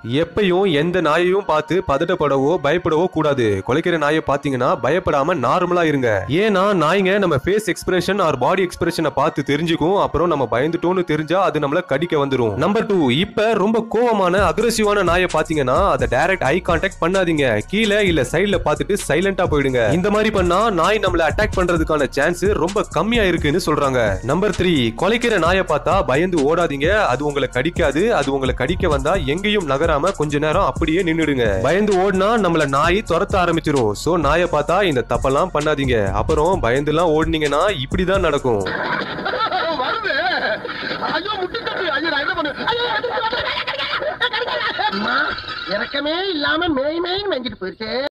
எப்பயும் எந்த நாயையும் பார்த்து பதட்டப்படவோ பயப்படவோ கூடாது குலைக்கிற நாயை பாத்தீங்கன்னா பயப்படாம நார்மலா இருங்க ஏன்னா நாய்ங்க நம்ம ஃபேஸ் எக்ஸ்பிரஷன் ஆர் பாடி எக்ஸ்பிரஷனை பார்த்து தெரிஞ்சுக்கும் அப்புறம் நம்ம பயந்துட்டோம்னு தெரிஞ்சா அது நம்மள கடிக்க வந்துரும் நம்பர் டூ இப்ப ரொம்ப கோவமான அக்ரெசிவான நாயை பாத்தீங்கன்னா அதை டைரக்ட் ஐ கான்டாக்ட் பண்ணாதீங்க கீழே இல்ல சைடுல பார்த்துட்டு சைலண்டா போயிடுங்க இந்த மாதிரி பண்ணா நாய் நம்மள அட்டாக் பண்றதுக்கான சான்ஸ் ரொம்ப கம்மியா இருக்குன்னு சொல்றாங்க நம்பர் த்ரீ கொலைக்கிற நாயை பார்த்தா பயந்து ஓடாதீங்க அது உங்களை கடிக்காது அது உங்களை கடிக்க வந்தா எங்கேயும் நகராம கொஞ்ச நேரம் அப்படியே நின்னுடுங்க பயந்து ஓடினா நம்மள நாய் துரத்த ஆரம்பிச்சிரும் சோ நாயை பார்த்தா இந்த தப்பெல்லாம் பண்ணாதீங்க அப்புறம் பயந்துலாம் ஓடுனீங்கன்னா இப்படிதான் நடக்கும் வருது ஐயோ முட்டிக்கிட்டு ஐயோ நான் என்ன பண்ணுவேன் ஐயோ, அம்மா, இறக்கமே இல்லாம மேய் மேய்ன்னு மேய்ஞ்சிட்டு போயிருச்சு